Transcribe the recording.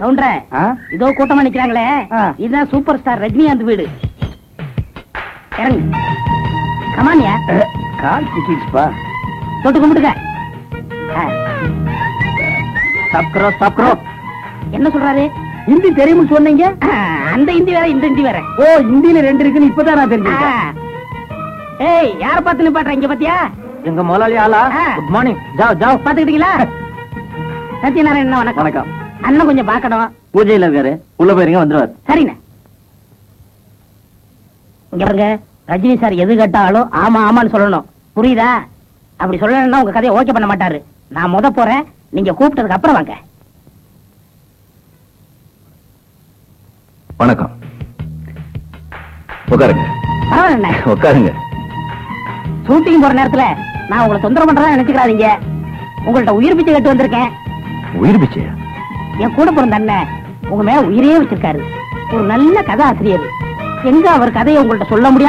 கவுண்டர ஆ? இதோ கூட்டமா நிக்கிறாங்களே ஆ. இதுதான் சூப்பர் ஸ்டார் ரஜினிகாந்த் வீடு இறங்கு கமானியா அஹ், கால் சிக்கிடுச்சுப்பா தொட்டு கும்பிடுங்க ஆ, சாப்பிட்றோம் சாப்பிட்றோம் என்ன சொல்றாரு ஹிந்தி தெரியும்னு சொன்னீங்க ஆ, அந்த ஹிந்தி வேற இந்த ஹிந்தி வேற ஓ ஹிந்தில ரெண்டு இருக்குன்னு இப்பதான் நான் ஆ. தெரிஞ்சுக்கிட்டேன் ஏய் யார பார்த்து நிப்பாட்டுற இங்க பாத்தியா எங்க முதலாளி ஆளா ஆ. குட் மார்னிங் ஜாவ் ஜாவ் பாத்துக்கிட்டீங்களா சத்யநாராயணன் வணக்கம் வணக்கம் அண்ணன் கொஞ்சம் பார்க்கணும் பூஜையில இருக்காரு உள்ள போயிருங்க வந்துருவார் சரிண்ணே இங்க பாருங்க ரஜினி சார் எது கேட்டாலும் ஆமா ஆமான்னு சொல்லணும் புரியுதா அப்படி சொல்லணும்னா உங்க கதையை ஓகே பண்ண மாட்டாரு நான் முத போறேன் நீங்க கூப்பிட்டதுக்கு அப்புறம் வாங்க வணக்கம் உட்காருங்க பரவாயில்ல உட்காருங்க ஷூட்டிங் போற நேரத்துல நான் உங்களை தொந்தரவு பண்றதா நினைச்சுக்கிறாதீங்க உங்கள்ட்ட உயிர் பிச்சை கட்டு வந்திருக்கேன் உயிர் பிச்சையா என் கூட பிறந்த அண்ணன் உங்க மேல உயிரே வச்சிருக்காரு ஒரு நல்ல கதை ஆசிரியர் எங்க அவர் கதையை உங்கள்ட்ட சொல்ல முடியாது